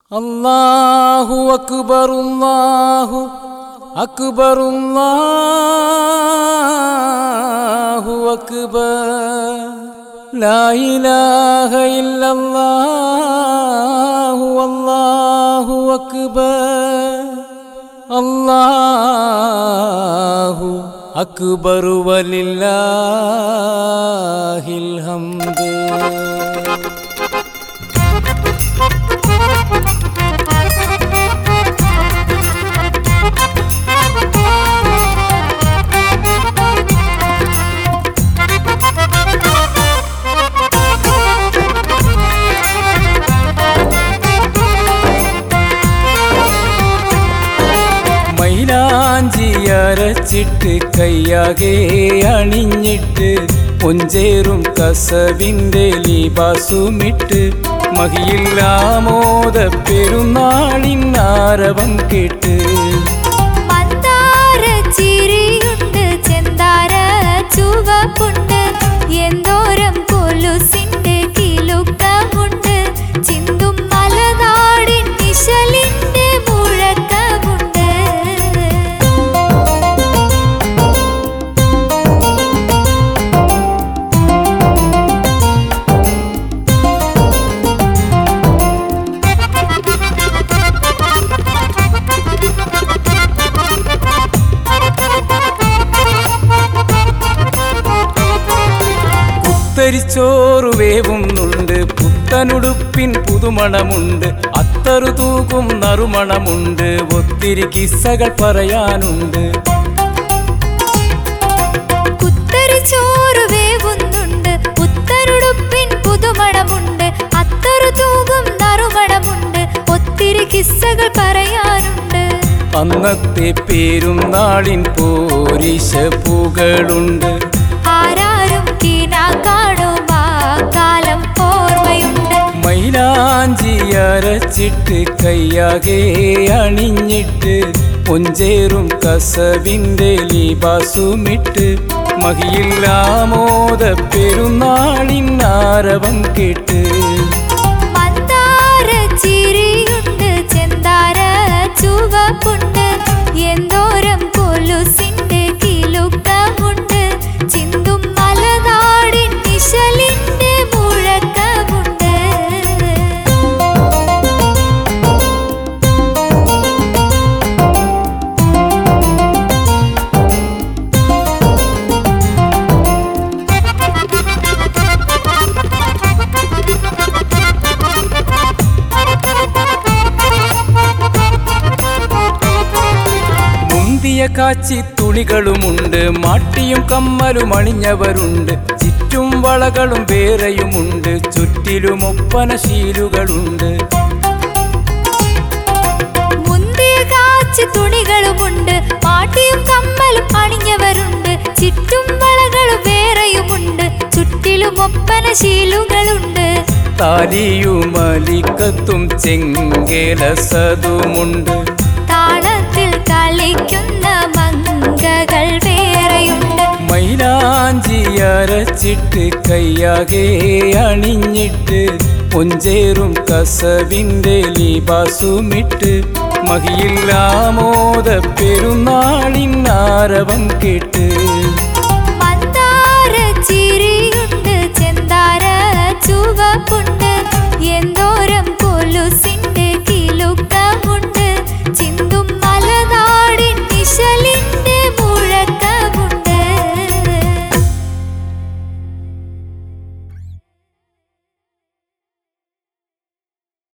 അല്ലാഹു അക്ബർ അല്ലാഹു അക്ബർ അല്ലാഹു അക്ബർ ലാ ഇലാഹ ഇല്ലല്ലാഹു അല്ലാഹു അക്ബർ അല്ലാഹു അക്ബർ വലില്ലാഹിൽ ഹംദ് മൈലാഞ്ചി അരച്ചിട്ട് കയ്യാകെ അണിഞ്ഞിട്ട് പൊഞ്ചേറും കസവിൻ്റെ ലീബാസുമിട്ട് മഹിയില്ലാമോദ പെരുന്നാളിൻ ആരവം കേട്ട് മന്ദാര ചിരിയുണ്ട് ചെന്താര ചുവപ്പുണ്ട് എന്തോരം കൊലുസിന്റെ കിലുക്കമുണ്ട് ചിന്തും മലനാടിൻ നിശലിന്റെ മുഴക്കമുണ്ട് കുത്തരിച്ചോറ് വേവുന്നുണ്ട് പുത്തനുടുപ്പിൻ പുതുമണമുണ്ട് അത്തറു തൂക്കും നറുമണമുണ്ട് ഒത്തിരി കിസ്സകൾ പറയാനുണ്ട് കുത്തരി ചോറ് വേവുന്നുണ്ട് പുത്തരുടുപ്പിൻ പുതുമണമുണ്ട് അത്തറു തൂകും നറുമണമുണ്ട് ഒത്തിരി കിസ്സകൾ പറയാനുണ്ട് അന്നത്തെ പേരും നാളിൻ പോരിശ പൂകളുണ്ട് ആരാരും കീനാ കാണും ആ കാലം ഓർമ്മയുണ്ട് മൈലാഞ്ചി അരച്ചിട്ട് കയ്യാകെ അണിഞ്ഞിട്ട് പൊഞ്ചേറും കസവിൻ്റെ ലീബാസുമിട്ട് മഹിയില്ലാമോദ പെരുന്നാളിൻ ആരവം കേട്ട് മന്ദാര ചിരിയുണ്ട് ചെന്താര ചുവപ്പുണ്ട് എന്തോരം കൊലുസിന്റെ കിലുക്കമുണ്ട് ചിന്തും മലനാടിൻ നിശലിന്റെ മുഴക്കമുണ്ട് മുന്തിയ കാച്ചി തുണികളുമുണ്ട് മാട്ടിയും കമ്മലും അണിഞ്ഞവരുണ്ട് ചുറ്റും വളകളും വേറെയുമുണ്ട് ചുറ്റിലും ഒപ്പന ശീലുകളുണ്ട് മുന്തിയ കാച്ചി തുണികളുമുണ്ട് പാട്ടിയും കമ്മലും അണിഞ്ഞവരുണ്ട് ചുറ്റും വളകളും വേറെയുമുണ്ട് ചുറ്റിലും ഒപ്പന ശീലുകളുണ്ട് താലിയും അലിക്കത്തും ചെങ്കേലസതുമുണ്ട് താളത്തിൽ കളിക്കുന്ന മങ്കകൾ വേറെയുണ്ട് മൈലാഞ്ചി അരച്ചിട്ട് കയ്യാകെ അണിഞ്ഞിട്ട് പൊഞ്ചേറും കസവിൻ്റെ ലീബാസുമിട്ട് മഹിയില്ലാമോദ പെരുന്നാളിൻ ആരവം കേട്ട് മന്ദാര ചിരിയുണ്ട് ചെന്താര ചുവപ്പുണ്ട്